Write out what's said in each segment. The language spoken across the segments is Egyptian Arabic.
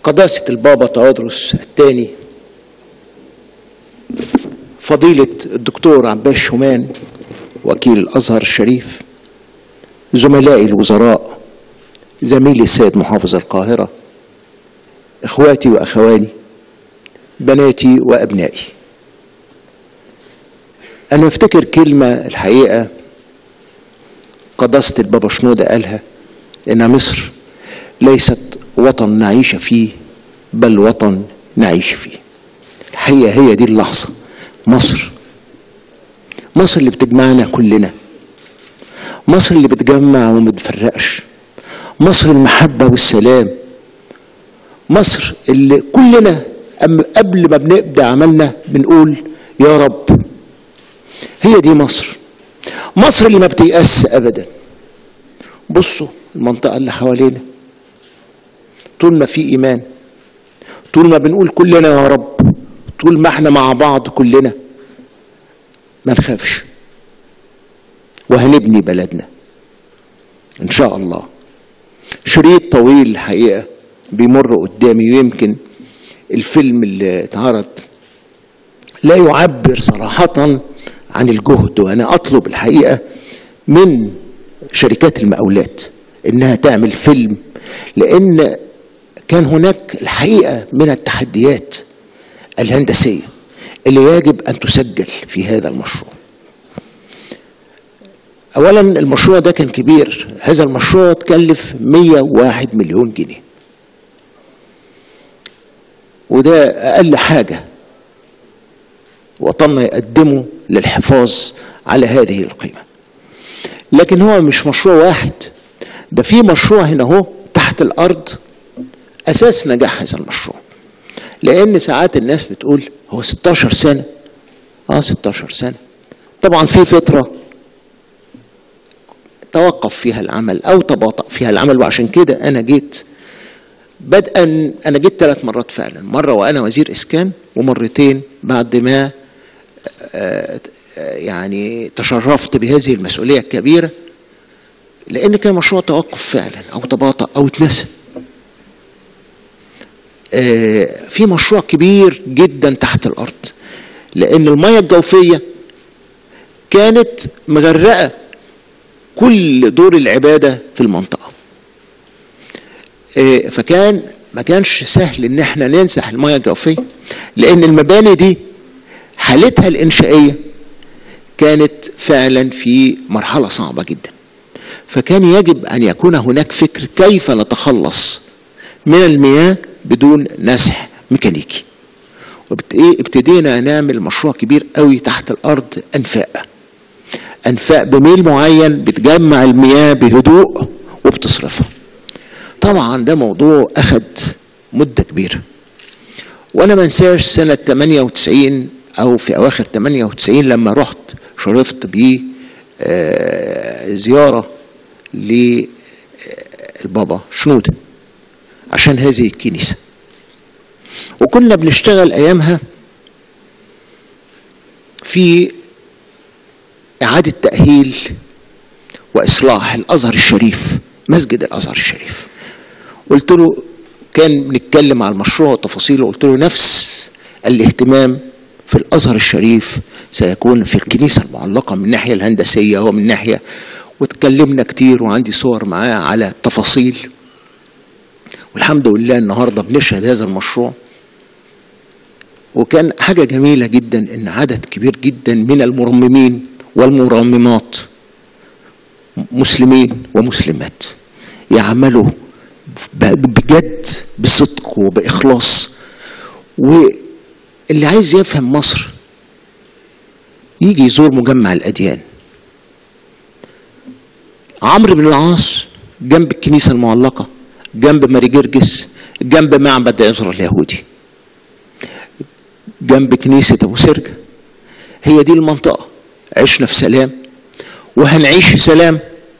قداسة البابا تواضرس الثاني فضيلة الدكتور عباس شومان وكيل الأزهر الشريف زملائي الوزراء زميلي السيد محافظ القاهرة إخواتي وأخواني بناتي وأبنائي أنا أفتكر كلمة الحقيقة قداسة البابا شنودة قالها إن مصر ليست وطن نعيش فيه بل وطن نعيش فيه الحقيقة هي دي اللحظة مصر مصر اللي بتجمعنا كلنا مصر اللي بتجمع وما بتفرقش مصر المحبة والسلام مصر اللي كلنا قبل ما بنبدأ عملنا بنقول يا رب هي دي مصر مصر اللي ما بتيأس أبدا بصوا المنطقة اللي حوالينا طول ما في إيمان طول ما بنقول كلنا يا رب طول ما احنا مع بعض كلنا ما نخافش وهنبني بلدنا ان شاء الله شريط طويل الحقيقه بيمر قدامي ويمكن الفيلم اللي اتعرض لا يعبر صراحه عن الجهد وانا اطلب الحقيقه من شركات المقاولات انها تعمل فيلم لان كان هناك الحقيقه من التحديات الهندسيه اللي يجب ان تسجل في هذا المشروع اولا المشروع ده كان كبير هذا المشروع تكلف 101 مليون جنيه وده اقل حاجه وطننا يقدمه للحفاظ على هذه القيمه لكن هو مش مشروع واحد ده في مشروع هنا اهو تحت الارض اساس نجاح هذا المشروع لان ساعات الناس بتقول هو 16 سنه اه 16 سنه طبعا في فتره توقف فيها العمل او تباطأ فيها العمل وعشان كده انا جيت بدءا انا جيت ثلاث مرات فعلا مره وانا وزير اسكان ومرتين بعد ما يعني تشرفت بهذه المسؤوليه الكبيره لان كان مشروع توقف فعلا او تباطأ او اتنسى في مشروع كبير جدا تحت الارض لان الميه الجوفيه كانت مغرقه كل دور العباده في المنطقه فكان ما كانش سهل ان احنا ننسح الميه الجوفيه لان المباني دي حالتها الانشائيه كانت فعلا في مرحله صعبه جدا فكان يجب ان يكون هناك فكر كيف نتخلص من المياه بدون نسح ميكانيكي وابتدينا نعمل مشروع كبير قوي تحت الارض انفاق انفاق بميل معين بتجمع المياه بهدوء وبتصرفها طبعا ده موضوع اخد مده كبيره وانا ما انساش سنه 98 او في اواخر 98 لما رحت شرفت ب زياره للبابا شنوده عشان هذه الكنيسه وكنا بنشتغل ايامها في اعاده تاهيل واصلاح الازهر الشريف مسجد الازهر الشريف قلت له كان بنتكلم على المشروع وتفاصيله قلت له نفس الاهتمام في الازهر الشريف سيكون في الكنيسه المعلقه من الناحيه الهندسيه ومن ناحيه واتكلمنا كتير وعندي صور معاه على التفاصيل والحمد لله النهارده بنشهد هذا المشروع وكان حاجه جميله جدا ان عدد كبير جدا من المرممين والمرممات مسلمين ومسلمات يعملوا بجد بصدق وبإخلاص واللي عايز يفهم مصر يجي يزور مجمع الأديان عمرو بن العاص جنب الكنيسة المعلقة جنب ماري جرجس جنب معبد عزرا اليهودي جنب كنيسة أبو سرجة هي دي المنطقة عشنا في سلام وهنعيش في سلام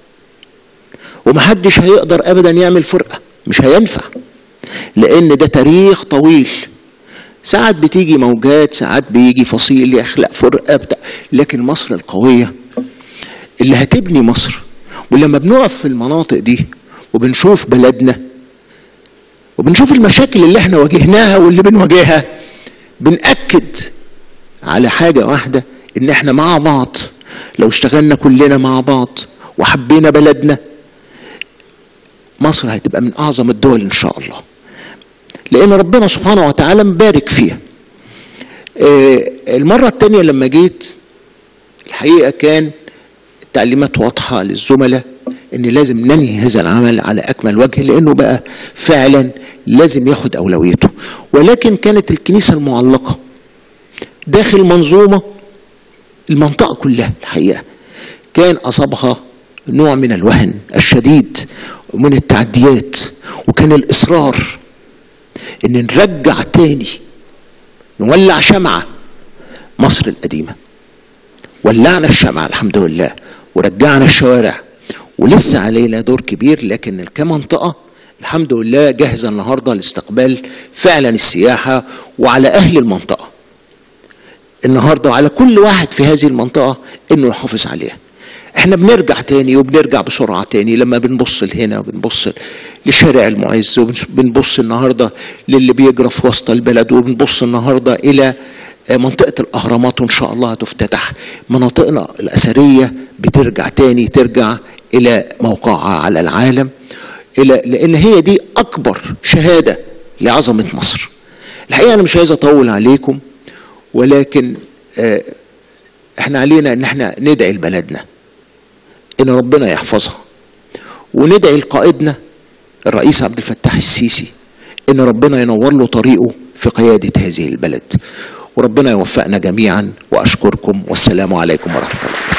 ومحدش هيقدر ابدا يعمل فرقه مش هينفع لان ده تاريخ طويل ساعات بتيجي موجات ساعات بيجي فصيل يخلق فرقه بتاع لكن مصر القويه اللي هتبني مصر ولما بنقف في المناطق دي وبنشوف بلدنا وبنشوف المشاكل اللي احنا واجهناها واللي بنواجهها بنأكد على حاجة واحدة ان احنا مع بعض لو اشتغلنا كلنا مع بعض وحبينا بلدنا مصر هتبقى من اعظم الدول ان شاء الله لان ربنا سبحانه وتعالى مبارك فيها آه، المرة التانية لما جيت الحقيقة كان التعليمات واضحة للزملاء ان لازم ننهي هذا العمل على اكمل وجه لانه بقى فعلا لازم ياخد اولويته ولكن كانت الكنيسة المعلقة داخل منظومة المنطقة كلها الحقيقة كان أصابها نوع من الوهن الشديد ومن التعديات وكان الإصرار إن نرجع تاني نولع شمعة مصر القديمة ولعنا الشمعة الحمد لله ورجعنا الشوارع ولسه علينا دور كبير لكن كمنطقة الحمد لله جاهزة النهاردة لاستقبال فعلا السياحة وعلى أهل المنطقة النهارده وعلى كل واحد في هذه المنطقه انه يحافظ عليها. احنا بنرجع تاني وبنرجع بسرعه تاني لما بنبص لهنا وبنبص لشارع المعز وبنبص النهارده للي بيجرى في وسط البلد وبنبص النهارده الى منطقه الاهرامات وان شاء الله هتفتتح مناطقنا الاثريه بترجع تاني ترجع الى موقعها على العالم الى لان هي دي اكبر شهاده لعظمه مصر. الحقيقه انا مش عايز اطول عليكم ولكن آه، احنا علينا ان احنا ندعي لبلدنا ان ربنا يحفظها وندعي لقائدنا الرئيس عبد الفتاح السيسي ان ربنا ينور له طريقه في قياده هذه البلد وربنا يوفقنا جميعا واشكركم والسلام عليكم ورحمه الله